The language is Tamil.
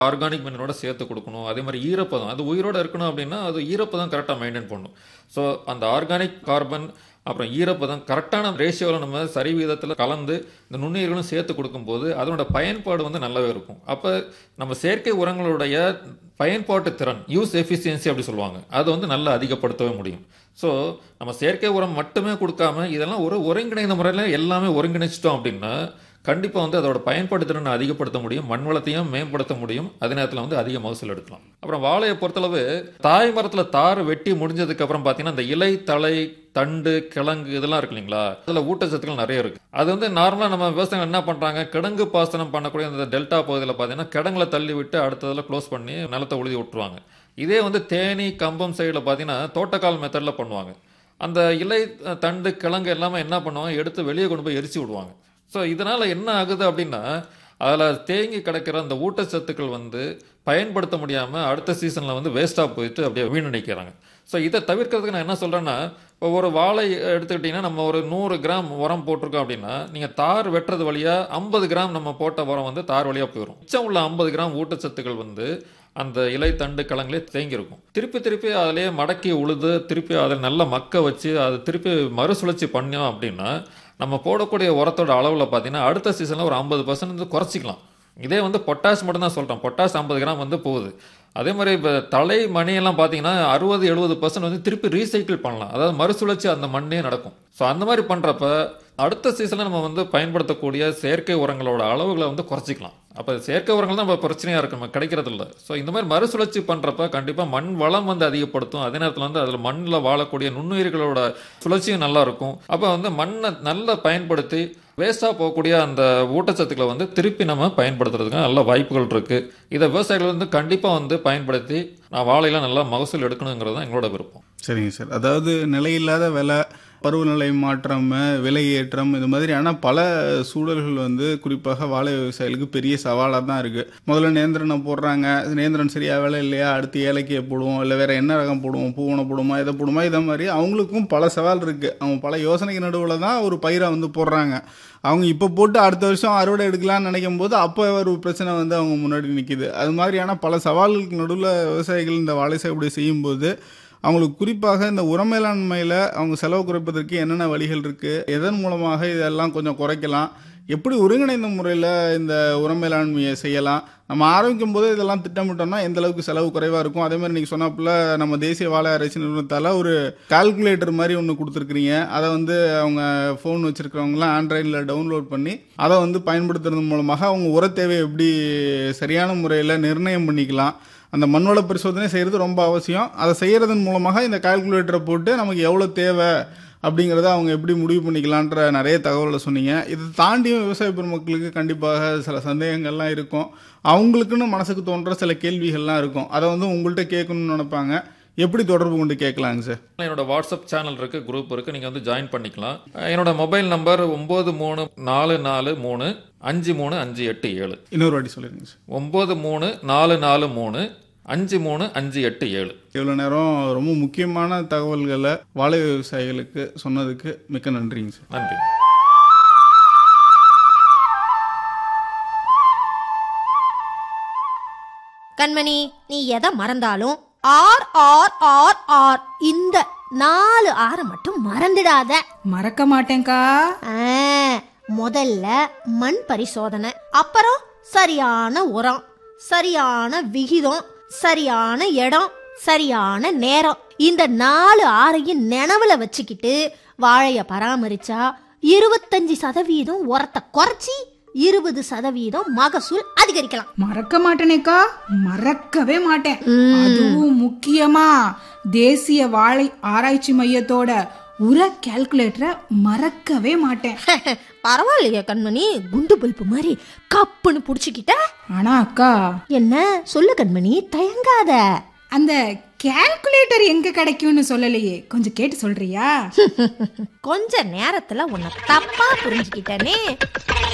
ஆர்கானிக் மினரோட சேர்த்து கொடுக்கணும் அதே மாதிரி ஈரப்பதம் அது உயிரோட இருக்கணும் அப்படின்னா அது ஈரப்பதம் கரெக்டாக மெயின்டைன் பண்ணணும் ஸோ அந்த ஆர்கானிக் கார்பன் அப்புறம் ஈரப்பதம் கரெக்டான ரேஷியோவில் நம்ம சரி விகிதத்தில் கலந்து இந்த நுண்ணுயிர்களும் சேர்த்து கொடுக்கும்போது அதனோட பயன்பாடு வந்து நல்லாவே இருக்கும் அப்போ நம்ம செயற்கை உரங்களுடைய பயன்பாட்டு திறன் யூஸ் எஃபிஷியன்சி அப்படி சொல்லுவாங்க அது வந்து நல்லா அதிகப்படுத்தவே முடியும் ஸோ நம்ம செயற்கை உரம் மட்டுமே கொடுக்காம இதெல்லாம் ஒரு ஒருங்கிணைந்த முறையில் எல்லாமே ஒருங்கிணைச்சிட்டோம் அப்படின்னா கண்டிப்பாக வந்து அதோட பயன்பாட்டு திறனை அதிகப்படுத்த முடியும் மண் வளத்தையும் மேம்படுத்த முடியும் அதே நேரத்தில் வந்து அதிக மகசூல் எடுக்கலாம் அப்புறம் வாழையை பொறுத்தளவு தாய் மரத்தில் தார் வெட்டி முடிஞ்சதுக்கு அப்புறம் பார்த்தீங்கன்னா அந்த இலை தலை தண்டு கிழங்கு இதெல்லாம் இருக்கு இல்லைங்களா அதில் ஊட்டச்சத்துக்கள் நிறைய இருக்கு அது வந்து நார்மலாக நம்ம விவசாயிகள் என்ன பண்ணுறாங்க கிழங்கு பாசனம் பண்ணக்கூடிய அந்த டெல்டா பகுதியில் பார்த்தீங்கன்னா கிடங்குல தள்ளி விட்டு அடுத்ததில் க்ளோஸ் பண்ணி நிலத்தை உழுதி விட்டுருவாங்க இதே வந்து தேனி கம்பம் சைடில் பார்த்தீங்கன்னா தோட்டக்கால் மெத்தடில் பண்ணுவாங்க அந்த இலை தண்டு கிழங்கு எல்லாமே என்ன பண்ணுவாங்க எடுத்து வெளியே கொண்டு போய் எரிச்சு விடுவாங்க ஸோ இதனால் என்ன ஆகுது அப்படின்னா அதில் தேங்கி கிடக்கிற அந்த ஊட்டச்சத்துக்கள் வந்து பயன்படுத்த முடியாமல் அடுத்த சீசனில் வந்து வேஸ்ட்டாக போயிட்டு அப்படியே வீணடிக்கிறாங்க ஸோ இதை தவிர்க்கிறதுக்கு நான் என்ன சொல்கிறேன்னா இப்போ ஒரு வாழை எடுத்துக்கிட்டிங்கன்னா நம்ம ஒரு நூறு கிராம் உரம் போட்டிருக்கோம் அப்படின்னா நீங்கள் தார் வெட்டுறது வழியாக ஐம்பது கிராம் நம்ம போட்ட உரம் வந்து தார் வழியாக போயிடும் மிச்சம் உள்ள ஐம்பது கிராம் ஊட்டச்சத்துக்கள் வந்து அந்த இலை தண்டு கிழங்குலே தேங்கியிருக்கும் திருப்பி திருப்பி அதிலே மடக்கி உழுது திருப்பி அதில் நல்லா மக்க வச்சு அதை திருப்பி மறுசுழற்சி பண்ணோம் அப்படின்னா நம்ம போடக்கூடிய உரத்தோட அளவில் பார்த்தீங்கன்னா அடுத்த சீசனில் ஒரு ஐம்பது பர்சன்ட் வந்து குறைச்சிக்கலாம் இதே வந்து பொட்டாஷ் மட்டும் தான் சொல்கிறோம் பொட்டாஷ் ஐம்பது கிராம் வந்து போகுது அதே மாதிரி இப்போ தலை மணியெல்லாம் பார்த்தீங்கன்னா அறுபது எழுபது பர்சன்ட் வந்து திருப்பி ரீசைக்கிள் பண்ணலாம் அதாவது மறுசுழற்சி அந்த மண்ணே நடக்கும் ஸோ அந்த மாதிரி பண்ணுறப்ப அடுத்த சீசனில் நம்ம வந்து பயன்படுத்தக்கூடிய செயற்கை உரங்களோட அளவுகளை வந்து குறைச்சிக்கலாம் அப்போ செயற்கை உரங்கள் தான் நம்ம பிரச்சனையாக இருக்கு நம்ம கிடைக்கிறது இல்லை ஸோ இந்த மாதிரி மறுசுழற்சி பண்ணுறப்ப கண்டிப்பாக மண் வளம் வந்து அதிகப்படுத்தும் அதே நேரத்தில் வந்து அதில் மண்ணில் வாழக்கூடிய நுண்ணுயிர்களோட சுழற்சியும் நல்லா இருக்கும் அப்போ வந்து மண்ணை நல்லா பயன்படுத்தி வேஸ்ட்டாக போகக்கூடிய அந்த ஊட்டச்சத்துக்களை வந்து திருப்பி நம்ம பயன்படுத்துறதுக்கு நல்ல வாய்ப்புகள் இருக்குது இதை விவசாயிகள் வந்து கண்டிப்பாக வந்து பயன்படுத்தி நான் வாழையில நல்லா மகசூல் எடுக்கணுங்கிறது தான் எங்களோட விருப்பம் சரிங்க சார் அதாவது நிலையில்லாத விலை பருவநிலை மாற்றம் விலை ஏற்றம் இது மாதிரியான பல சூழல்கள் வந்து குறிப்பாக வாழை விவசாயிகளுக்கு பெரிய சவாலாக தான் இருக்குது முதல்ல நேந்திரனை போடுறாங்க நேந்திரன் சரியா வேலை இல்லையா அடுத்து ஏலக்கியை போடுவோம் இல்லை வேற என்ன ரகம் போடுவோம் பூவனை போடுமா இதை போடுமா இதை மாதிரி அவங்களுக்கும் பல சவால் இருக்குது அவங்க பல யோசனைக்கு நடுவில் தான் ஒரு பயிரை வந்து போடுறாங்க அவங்க இப்போ போட்டு அடுத்த வருஷம் அறுவடை எடுக்கலாம்னு நினைக்கும் போது அப்போ ஒரு பிரச்சனை வந்து அவங்க முன்னாடி நிற்கிது அது மாதிரியான பல சவால்களுக்கு நடுவில் விவசாயிகள் இந்த வாழை சாகுபடி செய்யும்போது அவங்களுக்கு குறிப்பாக இந்த உர மேலாண்மையில் அவங்க செலவு குறைப்பதற்கு என்னென்ன வழிகள் இருக்குது எதன் மூலமாக இதெல்லாம் கொஞ்சம் குறைக்கலாம் எப்படி ஒருங்கிணைந்த முறையில் இந்த உர மேலாண்மையை செய்யலாம் நம்ம ஆரம்பிக்கும் போது இதெல்லாம் திட்டமிட்டோம்னா எந்த அளவுக்கு செலவு குறைவாக இருக்கும் அதே மாதிரி நீங்கள் சொன்னாப்புல நம்ம தேசிய வாழை ஆராய்ச்சி நிறுவனத்தால் ஒரு கால்குலேட்டர் மாதிரி ஒன்று கொடுத்துருக்குறீங்க அதை வந்து அவங்க ஃபோன் வச்சுருக்கிறவங்களாம் ஆண்ட்ராய்டில் டவுன்லோட் பண்ணி அதை வந்து பயன்படுத்துறது மூலமாக அவங்க உர தேவையை எப்படி சரியான முறையில் நிர்ணயம் பண்ணிக்கலாம் அந்த மண்வள பரிசோதனை செய்கிறது ரொம்ப அவசியம் அதை செய்கிறதன் மூலமாக இந்த கால்குலேட்டரை போட்டு நமக்கு எவ்வளோ தேவை அப்படிங்கிறத அவங்க எப்படி முடிவு பண்ணிக்கலான்ற நிறைய தகவலை சொன்னீங்க இதை தாண்டியும் விவசாய பெருமக்களுக்கு கண்டிப்பாக சில சந்தேகங்கள்லாம் இருக்கும் அவங்களுக்குன்னு மனசுக்கு தோன்ற சில கேள்விகள்லாம் இருக்கும் அதை வந்து உங்கள்கிட்ட கேட்கணும்னு நினைப்பாங்க எப்படி தொடர்பு கொண்டு கேட்கலாங்க சார் என்னோட வாட்ஸ்அப் சேனல் இருக்கு குரூப் இருக்கு நீங்க வந்து ஜாயின் பண்ணிக்கலாம் என்னோட மொபைல் நம்பர் ஒன்பது மூணு நாலு நாலு மூணு அஞ்சு மூணு அஞ்சு எட்டு ஏழு இன்னொரு வாட்டி சொல்லிடுங்க சார் ஒன்பது மூணு நாலு நாலு மூணு அஞ்சு மூணு அஞ்சு எட்டு ஏழு இவ்வளோ நேரம் ரொம்ப முக்கியமான தகவல்களை வாழை விவசாயிகளுக்கு சொன்னதுக்கு மிக்க நன்றிங்க சார் நன்றி கண்மணி நீ எதை மறந்தாலும் ஆர் ஆர் ஆர் ஆர் இந்த நாலு ஆரை மட்டும் மறந்துடாத மறக்க மாட்டேன்க்கா ஆ, முதல்ல மண் பரிசோதனை அப்புறம் சரியான உரம் சரியான விகிதம் சரியான இடம் சரியான நேரம் இந்த நாலு ஆறையும் நினைவுல வச்சுக்கிட்டு வாழைய பராமரிச்சா இருபத்தஞ்சு சதவீதம் உரத்தை குறைச்சி இருபது சதவீதம் மகசூல் அதிகரிக்கலாம் மறக்க மாட்டேனேக்கா மறக்கவே மாட்டேன் ம். அதுவும் முக்கியமா தேசிய வாழை ஆராய்ச்சி மையத்தோட உர கால்குலேட்டரை மறக்கவே மாட்டேன் பரவாயில்லையா கண்மணி குண்டு பல்பு மாதிரி கப்புன்னு புடிச்சுக்கிட்ட ஆனா அக்கா என்ன சொல்லு கண்மணி தயங்காத அந்த கால்குலேட்டர் எங்க கிடைக்கும்னு சொல்லலையே கொஞ்சம் கேட்டு சொல்றியா கொஞ்ச நேரத்துல உன்னை தப்பா புரிஞ்சுக்கிட்டனே